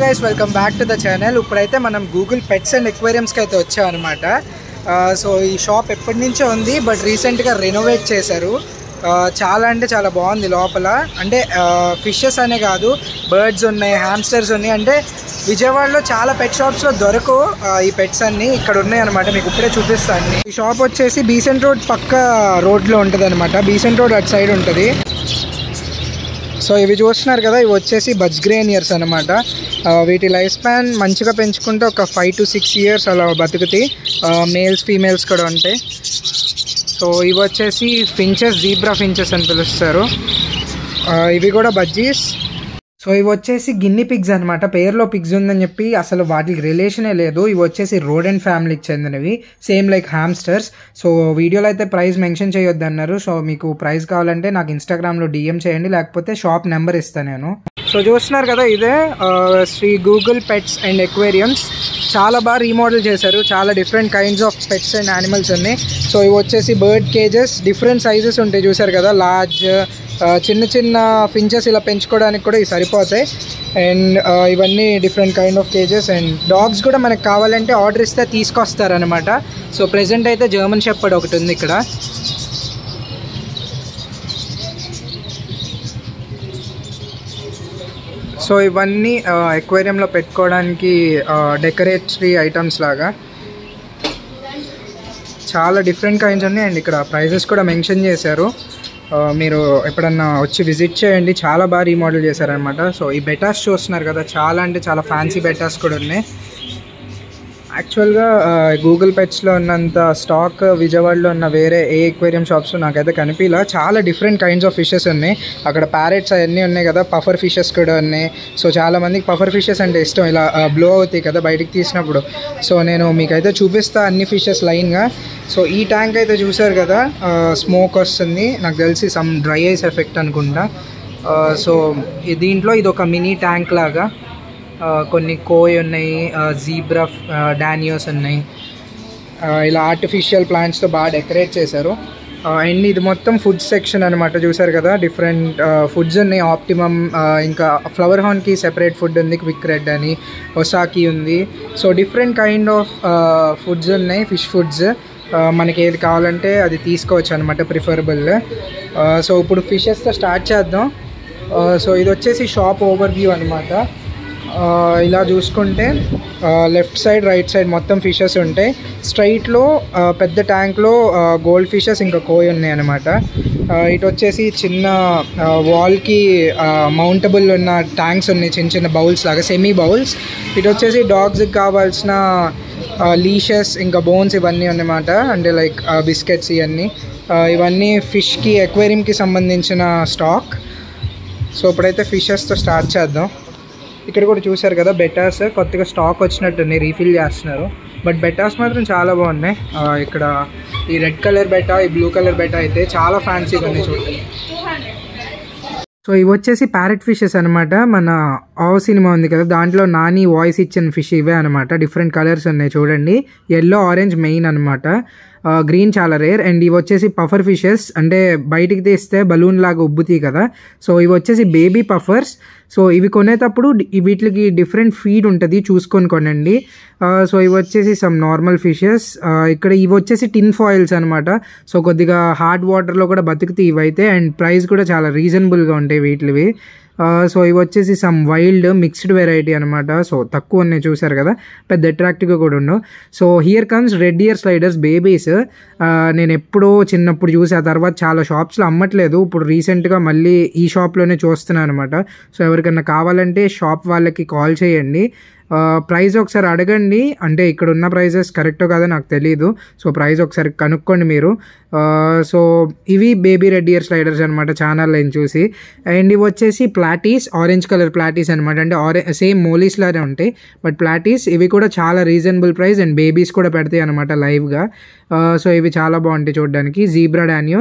guys welcome back to the channel ఇప్పుడైతే మనం Google pets and ఎక్వేరియంస్కి అయితే వచ్చామన్నమాట సో ఈ షాప్ ఎప్పటి నుంచో ఉంది బట్ రీసెంట్గా రెనోవేట్ చేశారు ఆ, చాలా అంటే చాలా బాగుంది లోపల అంటే ఫిషెస్ అనే కాదు బర్డ్స్ ఉన్నాయి హ్యామ్స్టర్స్ ఉన్నాయి అంటే విజయవాడలో చాలా పెట్ షాప్స్లో దొరకవు ఆ, ఈ పెట్స్ అన్ని ఇక్కడ ఉన్నాయి అనమాట మీకు ఇప్పుడే చూపిస్తాను ఈ షాప్ వచ్చేసి బీసెంట్ రోడ్ పక్క రోడ్లో ఉంటుంది అనమాట బీసెంట్ రోడ్ అటు సైడ్ ఉంటుంది సో ఇవి చూస్తున్నారు కదా ఇవి వచ్చేసి బజ్గ్రేనియర్స్ అనమాట వీటి లైఫ్ స్పాన్ మంచిగా పెంచుకుంటే ఒక ఫైవ్ టు సిక్స్ ఇయర్స్ అలా బతుకుతాయి మేల్స్ ఫీమేల్స్ కూడా ఉంటాయి సో ఇవి వచ్చేసి ఫించెస్ జీబ్రా ఫించెస్ అని పిలుస్తారు ఆ, ఇవి కూడా బజ్జీస్ సో ఇవి వచ్చేసి గిన్ని పిగ్స్ అనమాట పేరులో పిగ్స్ ఉందని చెప్పి అసలు వాటికి రిలేషనే లేదు ఇవి వచ్చేసి రోడ్ అండ్ ఫ్యామిలీకి చెందినవి సేమ్ లైక్ హ్యామ్స్టర్స్ సో వీడియోలో అయితే ప్రైస్ మెన్షన్ చేయొద్దు అన్నారు సో మీకు ప్రైస్ కావాలంటే నాకు ఇన్స్టాగ్రామ్లో డిఎం చేయండి లేకపోతే షాప్ నెంబర్ ఇస్తాను నేను సో చూస్తున్నారు కదా ఇదే ఆ, Sri Google pets and aquariums చాలా బాగా రీమోడల్ చేశారు చాలా different kinds of pets and animals ఉన్నాయి సో ఇవి వచ్చేసి బర్డ్ కేజెస్ డిఫరెంట్ సైజెస్ ఉంటాయి చూసారు కదా లార్జ్ చిన్న చిన్న ఫించెస్ ఇలా పెంచుకోవడానికి కూడా ఇవి సరిపోతాయి అండ్ ఇవన్నీ different kind of cages and dogs కూడా మనకు కావాలంటే ఆర్డర్ ఇస్తే తీసుకొస్తారనమాట సో ప్రెసెంట్ అయితే జర్మన్ షెప్పర్డ్ ఒకటి ఉంది ఇక్కడ సో ఇవన్నీ ఎక్వేరియంలో పెట్టుకోవడానికి డెకరేటరీ ఐటమ్స్ లాగా చాలా డిఫరెంట్ కైండ్స్ ఉన్నాయి అండ్ ఇక్కడ ప్రైజెస్ కూడా మెన్షన్ చేశారు ఆ, మీరు ఎప్పుడన్నా వచ్చి విజిట్ చేయండి చాలా బాగా రీమోడల్ చేశారనమాట సో ఈ బెటాస్ చూస్తున్నారు కదా చాలా అంటే చాలా ఫ్యాన్సీ బెటాస్ కూడా ఉన్నాయి యాక్చువల్గా గూగుల్ పెట్స్లో ఉన్నంత స్టాక్ విజయవాడలో ఉన్న వేరే ఏ ఎక్వేరియం షాప్స్లో నాకైతే కనిపించలా చాలా డిఫరెంట్ కైండ్స్ ఆఫ్ ఫిషెస్ ఉన్నాయి అక్కడ ప్యారెట్స్ అవన్నీ ఉన్నాయి కదా పఫర్ ఫిషెస్ కూడా ఉన్నాయి సో చాలా మందికి పఫర్ ఫిషెస్ అంటే ఇష్టం ఇలా బ్లో అవుతాయి కదా బయటికి తీసినప్పుడు సో నేను మీకైతే చూపిస్తా అన్ని ఫిషెస్ లైన్గా సో ఈ ట్యాంక్ అయితే చూసారు కదా స్మోక్ వస్తుంది నాకు తెలిసి సమ్ డ్రై ఐస్ ఎఫెక్ట్ అనుకుంటా ఆ, సో ఈ దీంట్లో ఇది ఒక మినీ ట్యాంక్ లాగా ఆ, కొన్ని కోయ్ ఉన్నాయి జీబ్రా డానియోస్ ఉన్నాయి ఆ, ఇలా ఆర్టిఫిషియల్ ప్లాంట్స్తో బాగా డెకరేట్ చేశారు అండ్ ఇది మొత్తం ఫుడ్ సెక్షన్ అనమాట చూసారు కదా డిఫరెంట్ ఫుడ్స్ ఉన్నాయి ఆప్టిమమ్ ఇంకా ఫ్లవర్ హార్న్కి సెపరేట్ ఫుడ్ ఉంది క్విక్ రెడ్ అని ఒసాకి ఉంది so different kind of foods ఉన్నాయి ఫిష్ ఫుడ్స్ మనకి ఏది కావాలంటే అది తీసుకోవచ్చు అనమాట ప్రిఫరబుల్ సో ఇప్పుడు ఫిషెస్తో స్టార్ట్ చేద్దాం సో ఇది వచ్చేసి షాప్ ఓవర్ వ్యూ అనమాట ఆ, ఇలా చూసుకుంటే లెఫ్ట్ సైడ్ రైట్ సైడ్ మొత్తం ఫిషెస్ ఉంటాయి స్ట్రైట్లో పెద్ద ట్యాంక్లో గోల్డ్ ఫిషెస్ ఇంకా కోయి ఉన్నాయి అనమాట ఇటు వచ్చేసి చిన్న వాల్కి మౌంటబుల్ ఉన్న ట్యాంక్స్ ఉన్నాయి చిన్న చిన్న బౌల్స్ లాగా సెమీ బౌల్స్ ఇటు వచ్చేసి డాగ్స్కి కావాల్సిన లీషెస్ ఇంకా బోన్స్ ఇవన్నీ అన్నమాట అంటే లైక్ బిస్కెట్స్ ఇవన్నీ ఆ, ఇవన్నీ ఫిష్కి ఎక్వేరియంకి సంబంధించిన స్టాక్ సో ఇప్పుడైతే ఫిషెస్తో స్టార్ట్ చేద్దాం ఇక్కడ కూడా చూశారు కదా బెటాస్ కొత్తగా స్టాక్ వచ్చినట్టుంది రీఫిల్ చేస్తున్నారు బట్ బెటాస్ మాత్రం చాలా బాగున్నాయి ఆ, ఇక్కడ ఈ రెడ్ కలర్ బెటా ఈ బ్లూ కలర్ బెటా అయితే చాలా ఫ్యాన్సీగా ఉన్నాయి చూడండి సో ఇవి వచ్చేసి ప్యారెట్ ఫిషెస్ అనమాట మన ఆవ్ సినిమా ఉంది కదా దాంట్లో నాని వాయిస్ ఇచ్చిన ఫిష్ ఇవే అనమాట డిఫరెంట్ కలర్స్ ఉన్నాయి చూడండి ఎల్లో ఆరెంజ్ మెయిన్ అనమాట గ్రీన్ చాలా రేర్ అండ్ ఇవి వచ్చేసి పఫర్ ఫిషెస్ అంటే బయటికి తీస్తే బలూన్ లాగా ఉబ్బుతాయి కదా సో ఇవి వచ్చేసి బేబీ పఫర్స్ సో ఇవి కొనేటప్పుడు డి- వీటికి డిఫరెంట్ ఫీడ్ ఉంటుంది చూసుకొని కొనండి ఆ, సో ఇవి వచ్చేసి సమ్ నార్మల్ ఫిషెస్ ఇక్కడ ఇవి వచ్చేసి టిన్ ఫాయిల్స్ అనమాట సో కొద్దిగా హార్డ్ వాటర్లో కూడా బతుకుతాయి ఇవైతే అండ్ ప్రైస్ కూడా చాలా రీజనబుల్గా ఉంటాయి వీటివి ఆ, సో ఇవి వచ్చేసి సమ్ వైల్డ్ మిక్స్డ్ వెరైటీ అనమాట సో తక్కువ ఉన్నాయి చూసారు కదా పెద్ద అట్రాక్టివ్గా కూడా ఉండవు so here comes red ear sliders babies నేను ఎప్పుడో చిన్నప్పుడు చూసి ఆ తర్వాత చాలా షాప్స్లో అమ్మట్లేదు ఇప్పుడు రీసెంట్గా మళ్ళీ ఈ షాప్లోనే చూస్తున్నాను అనమాట సో ఎవరికన్నా కావాలంటే షాప్ వాళ్ళకి కాల్ చేయండి ప్రైస్ ఒకసారి అడగండి అంటే ఇక్కడ ఉన్న ప్రైజెస్ కరెక్టో కాదో నాకు తెలియదు సో ప్రైస్ ఒకసారి కనుక్కోండి మీరు ఆ, సో ఇవి బేబీ రెడ్ ఇయర్ స్లైడర్స్ అనమాట ఛానల్ నేను చూసి అండ్ ఇవి వచ్చేసి ప్లాటీస్ ఆరెంజ్ కలర్ ప్లాటీస్ అనమాట అంటే ఆరె సేమ్ మోలీస్ లానే ఉంటాయి బట్ ప్లాటీస్ ఇవి కూడా చాలా రీజనబుల్ ప్రైస్ అండ్ బేబీస్ కూడా పెడతాయి అనమాట లైవ్గా సో ఇవి చాలా బాగుంటాయి చూడడానికి జీబ్రా డానియోస్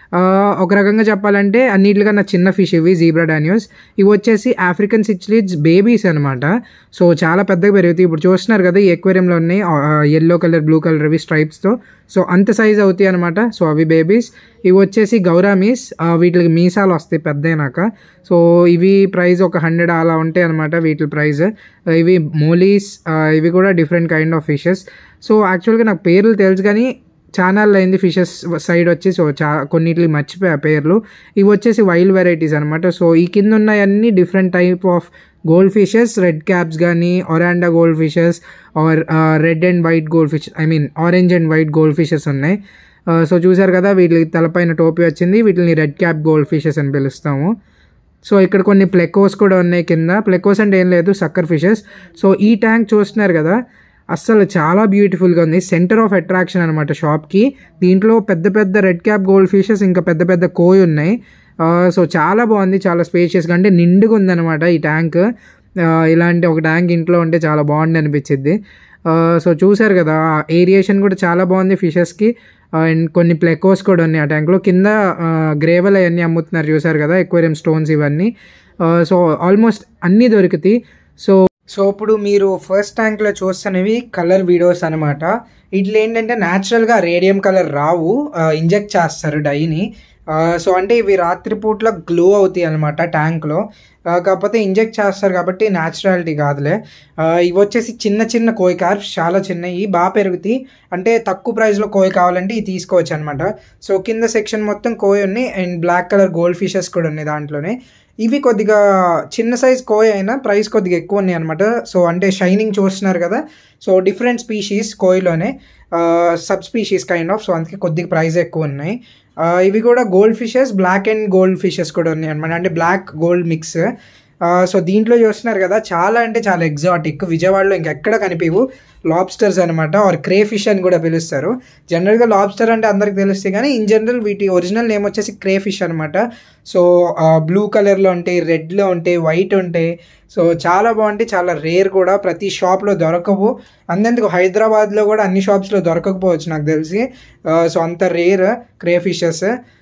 ఆ, ఒక రకంగా చెప్పాలంటే అన్నిటికన్నా చిన్న ఫిష్ ఇవి జీబ్రా డానియోస్ ఇవి వచ్చేసి ఆఫ్రికన్ సిచ్లీడ్స్ బేబీస్ అనమాట సో చాలా పెద్దగా పెరుగుతాయి ఇప్పుడు చూస్తున్నారు కదా ఈ ఎక్వేరియంలో ఉన్నాయి ఎల్లో కలర్ బ్లూ కలర్ ఇవి స్ట్రైప్స్తో సో అంత సైజ్ అవుతాయి అనమాట సో అవి బేబీస్ ఇవి వచ్చేసి గౌరామీస్ ఆ, వీటికి మీసాలు వస్తాయి పెద్ద అయినాక సో ఇవి ప్రైస్ ఒక హండ్రెడ్ అలా ఉంటాయి అనమాట వీటి ప్రైస్ ఇవి మోలీస్ ఆ, ఇవి కూడా different kind of fishes so యాక్చువల్గా నాకు పేర్లు తెలుసు కానీ ఛానల్ అయింది ఫిషెస్ సైడ్ వచ్చి సో చా కొన్నిటిని మర్చిపోయా పేర్లు ఇవి వచ్చేసి వైల్డ్ వెరైటీస్ అనమాట సో ఈ కింద ఉన్నాయన్నీ different type of gold fishes red caps కానీ oranda gold fishes or red and white gold fish I mean orange and white gold fishes ఉన్నాయి సో చూసారు కదా వీటికి తలపైన టోపీ వచ్చింది వీటిని రెడ్ క్యాప్ గోల్డ్ ఫిషెస్ అని పిలుస్తాము సో ఇక్కడ కొన్ని ప్లెకోస్ కూడా ఉన్నాయి కింద ప్లెకోస్ అంటే ఏం లేదు సక్కర్ ఫిషెస్ సో ఈ ట్యాంక్ చూస్తున్నారు కదా అస్సలు చాలా బ్యూటిఫుల్గా ఉంది సెంటర్ ఆఫ్ అట్రాక్షన్ అనమాట షాప్కి దీంట్లో పెద్ద పెద్ద రెడ్ క్యాప్ గోల్డ్ ఫిషెస్ ఇంకా పెద్ద పెద్ద కోయి ఉన్నాయి ఆ, సో చాలా బాగుంది చాలా స్పేషియస్గా అంటే నిండుగా ఉందన్నమాట ఈ ట్యాంక్ ఆ, ఇలాంటి ఒక ట్యాంక్ ఇంట్లో ఉంటే చాలా బాగుంది అనిపించింది ఆ, సో చూసారు కదా ఏరియేషన్ కూడా చాలా బాగుంది ఫిషెస్కి అండ్ కొన్ని ప్లెకోస్ కూడా ఉన్నాయి ఆ ట్యాంక్లో కింద గ్రేవల్ అవన్నీ అమ్ముతున్నారు చూసారు కదా ఎక్వేరియం స్టోన్స్ ఇవన్నీ సో ఆల్మోస్ట్ అన్నీ దొరుకుతాయి సో సో ఇప్పుడు మీరు ఫస్ట్ ట్యాంక్లో చూస్తున్నవి కలర్ వీడియోస్ అనమాట ఇట్లా ఏంటంటే న్యాచురల్గా రేడియం కలర్ రావు ఇంజెక్ట్ చేస్తారు డైని సో అంటే ఇవి రాత్రిపూట్ల గ్లో అవుతాయి అనమాట ట్యాంక్లో కాకపోతే ఇంజెక్ట్ చేస్తారు కాబట్టి న్యాచురాలిటీ కాదులే ఆ, ఇవి వచ్చేసి చిన్న చిన్న కోయి కార్ప్స్ చాలా చిన్నవి బాగా పెరుగుతాయి అంటే తక్కువ ప్రైస్లో కోయి కావాలంటే ఇవి తీసుకోవచ్చు అనమాట సో కింద సెక్షన్ మొత్తం కోయి ఉన్నాయి and black colour gold fishes కూడా ఉన్నాయి దాంట్లోనే ఇవి కొద్దిగా చిన్న సైజ్ కోయ్ అయినా ప్రైస్ కొద్దిగా ఎక్కువ ఉన్నాయి అనమాట సో అంటే షైనింగ్ చూస్తున్నారు కదా సో డిఫరెంట్ స్పీషీస్ కోయిలోనే sub species kind of so అందుకే కొద్దిగా ప్రైస్ ఎక్కువ ఉన్నాయి ఆ, ఇవి కూడా gold fishes black and gold fishes కూడా ఉన్నాయి అనమాట అంటే బ్లాక్ గోల్డ్ మిక్స్ సో దీంట్లో చూస్తున్నారు కదా చాలా అంటే చాలా ఎగ్జాటిక్ విజయవాడలో ఇంకెక్కడ కనిపివు లాబ్స్టర్స్ అనమాట ఆర్ క్రే ఫిష్ అని కూడా పిలుస్తారు జనరల్గా లాబ్స్టర్ అంటే అందరికి తెలుస్తాయి కానీ ఇన్ జనరల్ వీటి ఒరిజినల్ నేమ్ వచ్చేసి క్రే ఫిష్ అనమాట సో బ్లూ కలర్లో ఉంటాయి రెడ్లో ఉంటాయి వైట్ ఉంటాయి సో చాలా బాగుంటాయి చాలా రేర్ కూడా ప్రతి షాప్లో దొరకవు అంతెందుకు హైదరాబాద్లో కూడా అన్ని షాప్స్లో దొరకకపోవచ్చు నాకు తెలిసి సో అంత రేర్ క్రే ఫిషెస్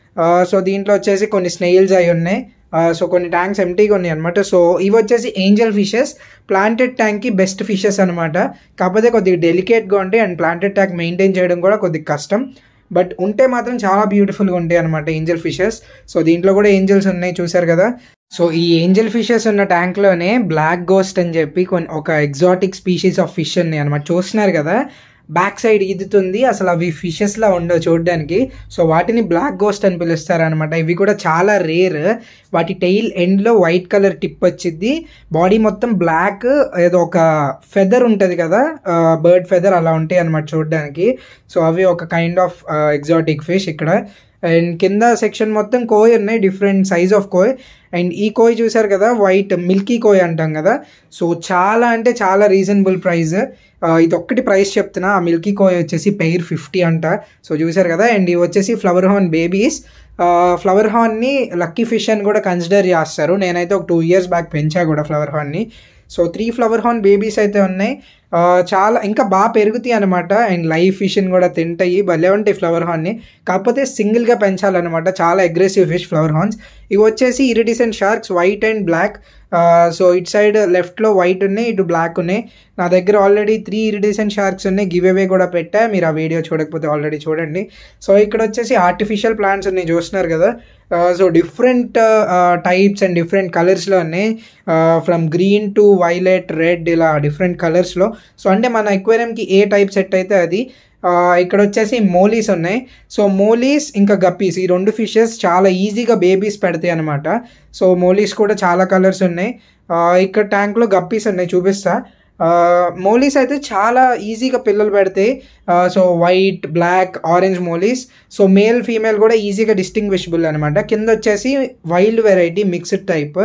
సో దీంట్లో వచ్చేసి కొన్ని స్నేయిల్స్ అయి ఉన్నాయి సో కొన్ని ట్యాంక్స్ ఎంటీగా ఉన్నాయి అనమాట సో ఇవి వచ్చేసి ఏంజల్ ఫిషెస్ ప్లాంటెడ్ ట్యాంక్కి బెస్ట్ ఫిషెస్ అనమాట కాకపోతే కొద్దిగా డెలికేట్గా ఉంటాయి అండ్ ప్లాంటెడ్ ట్యాంక్ మెయింటైన్ చేయడం కూడా కొద్దిగా కష్టం బట్ ఉంటే మాత్రం చాలా బ్యూటిఫుల్గా ఉంటాయి అనమాట ఏంజల్ ఫిషెస్ సో దీంట్లో కూడా ఏంజల్స్ ఉన్నాయి చూసారు కదా సో ఈ ఏంజల్ ఫిషెస్ ఉన్న ట్యాంక్లోనే బ్లాక్ గోస్ట్ అని చెప్పి కొన్ని ఒక ఎగ్జాటిక్ స్పీషీస్ ఆఫ్ ఫిష్ ఉన్నాయి అనమాట చూస్తున్నారు కదా బ్యాక్ సైడ్ ఈదుతుంది అసలు అవి ఫిషెస్లా ఉండవు చూడడానికి సో వాటిని బ్లాక్ గోస్ట్ అని పిలుస్తారు అనమాట ఇవి కూడా చాలా రేర్ వాటి టెయిల్ ఎండ్లో వైట్ కలర్ టిప్ వచ్చింది బాడీ మొత్తం బ్లాక్ ఏదో ఒక ఫెదర్ ఉంటుంది కదా బర్డ్ ఫెదర్ అలా ఉంటాయి అనమాట చూడడానికి సో అవి ఒక కైండ్ ఆఫ్ ఎగ్జాటిక్ ఫిష్ ఇక్కడ అండ్ కింద సెక్షన్ మొత్తం కోయ్ ఉన్నాయి different size of koi and ఈ కోయ్ చూసారు కదా వైట్ మిల్కీ కోయ్ అంటాం కదా సో చాలా అంటే చాలా రీజనబుల్ ప్రైస్ ఇది ఒక్కటి ప్రైస్ చెప్తున్నా ఆ మిల్కీ కోయ్ వచ్చేసి పెయిర్ ఫిఫ్టీ అంట సో చూసారు కదా అండ్ ఇవి వచ్చేసి ఫ్లవర్ హార్న్ బేబీస్ ఫ్లవర్ హార్న్ని లక్కీ ఫిష్ అని కూడా కన్సిడర్ చేస్తారు నేనైతే ఒక టూ ఇయర్స్ బ్యాక్ పెంచా కూడా ఫ్లవర్ హార్న్ని so three flower horn babies అయితే ఉన్నాయి ఆ, చాలా ఇంకా బాగా పెరుగుతాయి అనమాట అండ్ లైవ్ ఫిష్ని కూడా తింటాయి భలే ఉంటాయి ఫ్లవర్ హార్న్ని కాకపోతే సింగిల్గా పెంచాలన్నమాట చాలా అగ్రెసివ్ ఫిష్ ఫ్లవర్ హార్న్స్ ఇవి వచ్చేసి iridescent sharks white and black so ఇటు సైడ్ లెఫ్ట్లో వైట్ ఉన్నాయి ఇటు బ్లాక్ ఉన్నాయి నా దగ్గర ఆల్రెడీ త్రీ ఇరిడిసెంట్ షార్క్స్ ఉన్నాయి గివ్ అవే కూడా పెట్టా మీరు ఆ వీడియో చూడకపోతే ఆల్రెడీ చూడండి సో ఇక్కడ వచ్చేసి ఆర్టిఫిషియల్ ప్లాంట్స్ ఉన్నాయి చూస్తున్నారు కదా so different types and different కలర్స్లో ఉన్నాయి from green to violet red ఇలా డిఫరెంట్ కలర్స్లో సో అంటే మన ఎక్వేరియంకి ఏ టైప్ సెట్ అయితే అది ఆ, ఇక్కడ వచ్చేసి మోలీస్ ఉన్నాయి సో మోలీస్ ఇంకా గప్పీస్ ఈ రెండు ఫిషెస్ చాలా ఈజీగా బేబీస్ పెడతాయి అనమాట సో మోలీస్ కూడా చాలా కలర్స్ ఉన్నాయి ఆ, ఇక్కడ ట్యాంక్లో గప్పీస్ ఉన్నాయి చూపిస్తా ఆ, మోలీస్ అయితే చాలా ఈజీగా పిల్లలు పెడతాయి ఆ, so white black orange mollies so male female కూడా ఈజీగా డిస్టింగ్విషబుల్ అనమాట కింద వచ్చేసి wild variety mixed type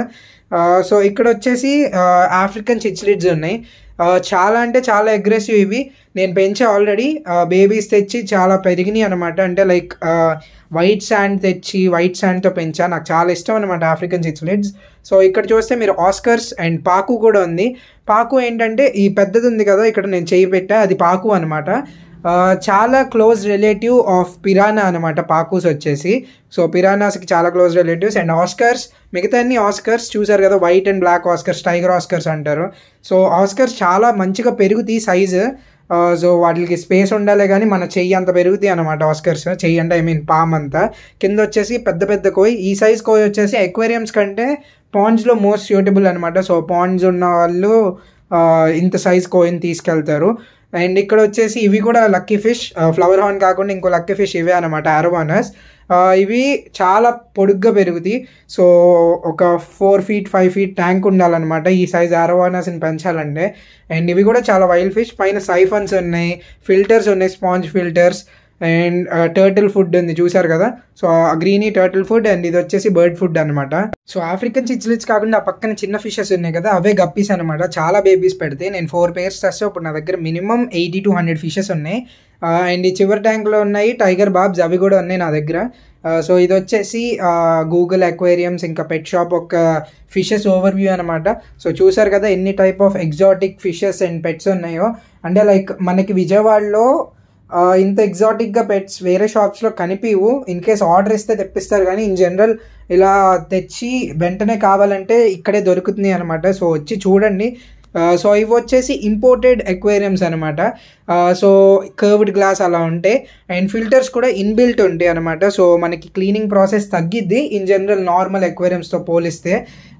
so ఇక్కడ వచ్చేసి ఆఫ్రికన్ చిచ్లిడ్స్ ఉన్నాయి ఆ, చాలా అంటే చాలా అగ్రెసివ్ ఇవి నేను పెంచే ఆల్రెడీ బేబీస్ తెచ్చి చాలా పెరిగినాయి అనమాట అంటే లైక్ వైట్ శాండ్ తెచ్చి వైట్ శాండ్తో పెంచా నాకు చాలా ఇష్టం అనమాట ఆఫ్రికన్ చిచ్లిడ్స్ సో ఇక్కడ చూస్తే మీరు ఆస్కర్స్ అండ్ పాకు కూడా ఉంది పాకు ఏంటంటే ఈ పెద్దది ఉంది కదా ఇక్కడ నేను చేయి పెట్టా అది పాకు అనమాట ఆ, చాలా క్లోజ్ రిలేటివ్ ఆఫ్ పిరానా అనమాట పాకూస్ వచ్చేసి సో పిరానాస్కి చాలా క్లోజ్ రిలేటివ్స్ అండ్ ఆస్కర్స్ మిగతా అన్ని ఆస్కర్స్ చూసారు కదా white and black oscars tiger oscars అంటారు సో ఆస్కర్స్ చాలా మంచిగా పెరుగుతాయి సైజు సో వాటికి స్పేస్ ఉండాలి కానీ మన చెయ్యి అంత పెరుగుతాయి అనమాట ఆస్కర్స్ చెయ్యి అంటే ఐ మీన్ పామ్ అంతా కింద వచ్చేసి పెద్ద పెద్ద కోయి ఈ సైజ్ కోయి వచ్చేసి ఎక్వేరియంస్ కంటే పాండ్స్లో మోస్ట్ సూటబుల్ అనమాట సో పాండ్స్ ఉన్న వాళ్ళు ఆ, ఇంత సైజ్ కోయిన్ తీసుకెళ్తారు అండ్ ఇక్కడ వచ్చేసి ఇవి కూడా లక్కీ ఫిష్ ఫ్లవర్ హార్న్ కాకుండా ఇంకో లక్కీ ఫిష్ ఇవే అనమాట ఆరోవానస్ ఇవి చాలా పొడుగ్గా పెరుగుతాయి సో ఒక four feet five feet tank ఉండాలన్నమాట ఈ సైజ్ ఆరోవానస్ని పెంచాలంటే అండ్ ఇవి కూడా చాలా వైల్డ్ ఫిష్ పైన సైఫన్స్ ఉన్నాయి ఫిల్టర్స్ ఉన్నాయి sponge filters and turtle food ఉంది చూసారు కదా so greeny turtle food and ఇది వచ్చేసి బర్డ్ ఫుడ్ అనమాట సో ఆఫ్రికన్ చిచ్లిట్స్ కాకుండా ఆ పక్కన చిన్న ఫిషెస్ ఉన్నాయి కదా అవే గప్పీస్ అనమాట చాలా బేబీస్ పెడితే నేను ఫోర్ పేర్స్ తెస్తే ఇప్పుడు నా దగ్గర minimum eighty to hundred fishes ఉన్నాయి అండ్ ఈ చివరి ట్యాంక్లో ఉన్నాయి టైగర్ బాబ్స్ అవి కూడా ఉన్నాయి నా దగ్గర సో ఇది వచ్చేసి గూగుల్ అక్వేరియంస్ ఇంకా పెట్ షాప్ ఒక ఫిషెస్ ఓవర్ వ్యూ అనమాట సో చూసారు కదా ఎన్ని type of exotic fishes and pets ఉన్నాయో అంటే లైక్ మనకి విజయవాడలో ఆ, ఇంత ఎగ్జాటిక్గా పెట్స్ వేరే షాప్స్లో కనిపివు ఇన్ కేస్ ఆర్డర్ ఇస్తే తెప్పిస్తారు కానీ ఇన్ జనరల్ ఇలా తెచ్చి వెంటనే కావాలంటే ఇక్కడే దొరుకుతుంది అనమాట సో వచ్చి చూడండి ఆ, సో ఇవి వచ్చేసి ఇంపోర్టెడ్ ఎక్వేరియంస్ అనమాట సో కర్వ్డ్ గ్లాస్ అలా ఉంటాయి అండ్ ఫిల్టర్స్ కూడా ఇన్బిల్ట్ ఉంటాయి అనమాట సో మనకి క్లీనింగ్ ప్రాసెస్ తగ్గిద్ది ఇన్ జనరల్ నార్మల్ ఎక్వేరియంస్తో పోలిస్తే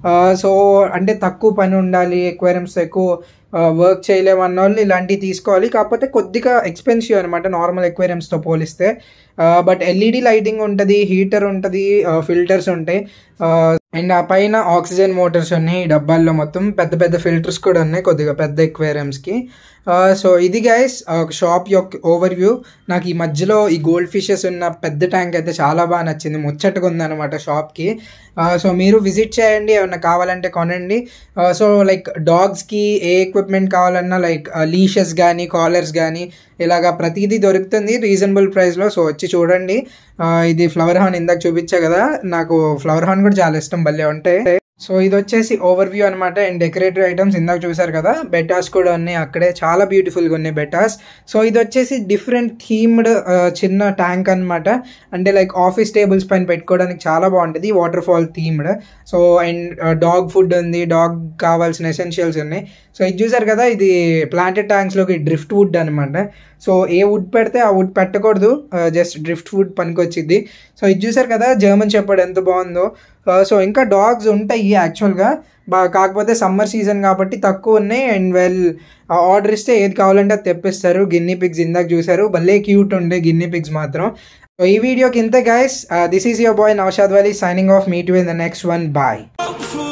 సో అంటే తక్కువ పని ఉండాలి ఎక్వేరియంస్ ఎక్కువ వర్క్ చేయలేమన్న వాళ్ళు ఇలాంటివి తీసుకోవాలి కాకపోతే కొద్దిగా ఎక్స్పెన్సివ్ అనమాట నార్మల్ ఎక్వేరియంస్తో పోలిస్తే బట్ ఎల్ఈడి లైటింగ్ ఉంటుంది హీటర్ ఉంటుంది ఫిల్టర్స్ ఉంటాయి అండ్ ఆ పైన ఆక్సిజన్ మోటార్స్ ఉన్నాయి ఈ డబ్బాల్లో మొత్తం పెద్ద పెద్ద ఫిల్టర్స్ కూడా ఉన్నాయి కొద్దిగా పెద్ద ఎక్వేరియంస్కి సో ఇది గైస్ ఒక షాప్ యొక్క ఓవర్ వ్యూ నాకు ఈ మధ్యలో ఈ గోల్డ్ ఫిషెస్ ఉన్న పెద్ద ట్యాంక్ అయితే చాలా బాగా నచ్చింది ముచ్చటగా ఉందన్నమాట షాప్కి సో మీరు విజిట్ చేయండి ఏమన్నా కావాలంటే కొనండి సో లైక్ డాగ్స్కి ఏ ఎక్విప్మెంట్ కావాలన్నా లైక్ లీషెస్ కానీ కాలర్స్ కానీ ఇలాగా ప్రతిదీ దొరుకుతుంది రీజనబుల్ ప్రైస్లో సో వచ్చి చూడండి ఆ, ఇది ఫ్లవర్ హార్న్ ఇందాక చూపించా కదా నాకు ఫ్లవర్ హార్న్ కూడా చాలా ఇష్టం భలే ఉంటాయి సో ఇది వచ్చేసి ఓవర్ వ్యూ అనమాట అండ్ డెకరేటివ్ ఐటమ్స్ ఇందాక చూసారు కదా బెటాస్ కూడా ఉన్నాయి అక్కడే చాలా బ్యూటిఫుల్గా ఉన్నాయి బెటాస్ సో ఇది వచ్చేసి డిఫరెంట్ థీమ్డ్ చిన్న ట్యాంక్ అన్నమాట అంటే లైక్ ఆఫీస్ టేబుల్స్ పైన పెట్టుకోవడానికి చాలా బాగుంటుంది waterfall themed so and dog food ఉంది డాగ్ కావాల్సిన ఎసెన్షియల్స్ ఉన్నాయి సో ఇది చూసారు కదా ఇది ప్లాంటెడ్ ట్యాంక్స్లోకి డ్రిఫ్ట్ వుడ్ అనమాట సో ఏ వుడ్ పెడితే ఆ వుడ్ పెట్టకూడదు జస్ట్ డ్రిఫ్ట్ వుడ్ పనికొచ్చిద్ది సో ఇది చూసారు కదా జర్మన్ చెప్పాడు ఎంత బాగుందో సో ఇంకా డాగ్స్ ఉంటాయి యాక్చువల్గా బా కాకపోతే సమ్మర్ సీజన్ కాబట్టి తక్కువ ఉన్నాయి అండ్ వెల్ ఆర్డర్ ఇస్తే ఏది కావాలంటే అది తెప్పిస్తారు గిన్నీ పిగ్స్ ఇందాక చూసారు భలే క్యూట్ ఉండే గిన్నీ పిగ్స్ మాత్రం సో ఈ వీడియోకి ఇంతే guys this is your boy Naushad Vali signing off meet in the next one bye Fool